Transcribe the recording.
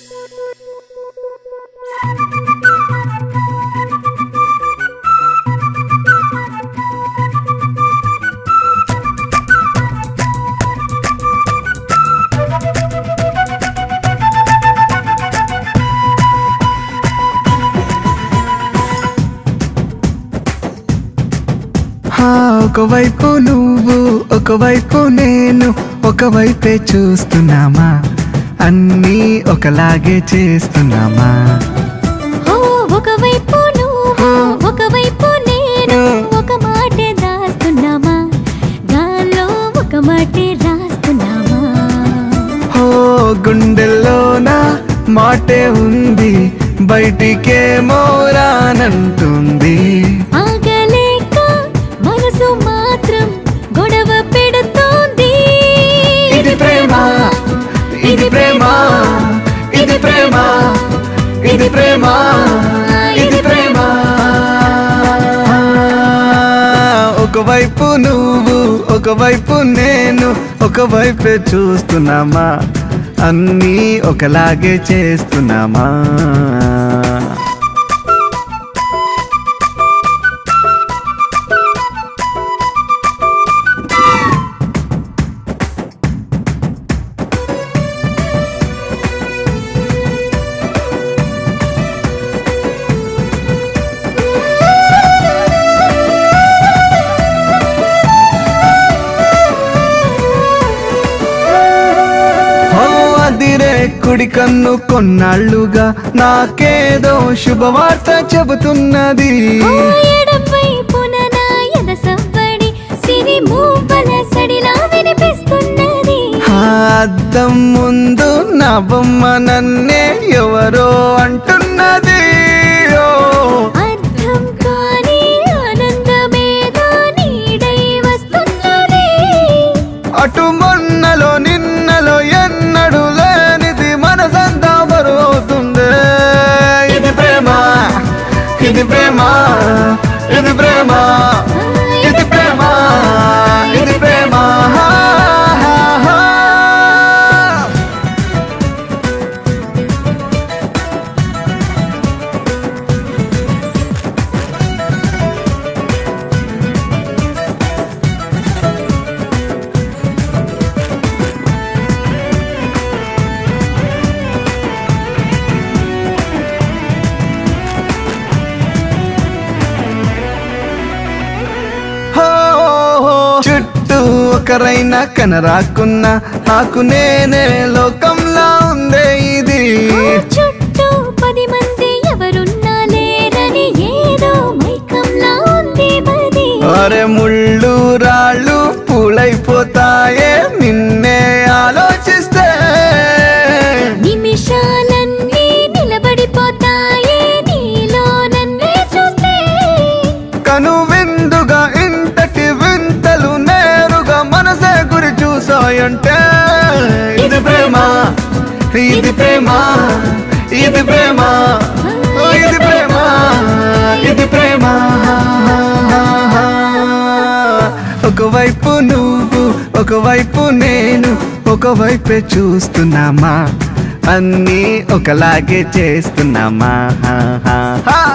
హా, ఒకవైపు నువ్వు ఒకవైపు నేను ఒకవైపే చూస్తున్నామా అన్నీ ఒకలాగే చేస్తున్నామా ఓ ఒకవైపు నువ్వు ఒకవైపు నేను ఒక మాట దాస్తున్నామా గాల్లో ఒక మాటే రాస్తున్నామా హో గుండెల్లోన మాటే ఉంది బయటికేమో రానంటుంది ఆగలేక మనసు మాత్రం గొడవ పెడుతోంది ఇది ప్రేమ ఇది ప్రేమ ఇది ప్రేమ ఇది ప్రేమ ఇది ప్రేమ ఒకవైపు నువ్వు ఒకవైపు నేను ఒకవైపే చూస్తున్నామా అన్నీ ఒకలాగే చేస్తున్నామా ఓ అదిరే కుడి కన్ను కొన్నాళ్ళుగా నాకేదో శుభవార్త చెబుతున్నది ఓ ఎడమవైపున నా ఎద సవ్వడి సిరి మూవల సడిలా వినిపిస్తున్నది ఆ అద్దం ముందు నా బొమ్మ నన్నే ఎవరో అంటున్నది ఓ అర్థం కాని ఆనందమేదో నీడై వస్తున్నది అటు మొన్నలో నిన్నలో ఎన్నడు లేనిది మనసంతా బరువుతుంది ఇది ప్రేమ ఇది ప్రేమ ఇది ప్రేమ ఇది ప్రేమ ఇది ప్రేమ హో, హో, చుట్టూ ఒకరైనా కనరాకున్నా నాకు నేనే లోకంలా ఉందే ఇది ఓ చుట్టూ పది మంది ఎవరున్నా లేరని ఏదో మైకంలా ఉంది మది అరే ముళ్ళు రాళ్ళు పూలైపోతాయే నిన్నే ఆలోచిస్తే నిమిషాలన్నీ నిలబడిపోతాయే నీలో నన్నే చూస్తే కను విందుగా ఇంతటి వింతలు నేరుగా మనసే గురి చూసాయంటే ఇది ప్రేమ ఇది ప్రేమ ఇది ప్రేమ ఇది ప్రేమ ఇది ప్రేమ ఒకవైపు నువ్వు ఒకవైపు నేను ఒకవైపే చూస్తున్నామా అన్నీ ఒకలాగే చేస్తున్నామా హా, హా, హా.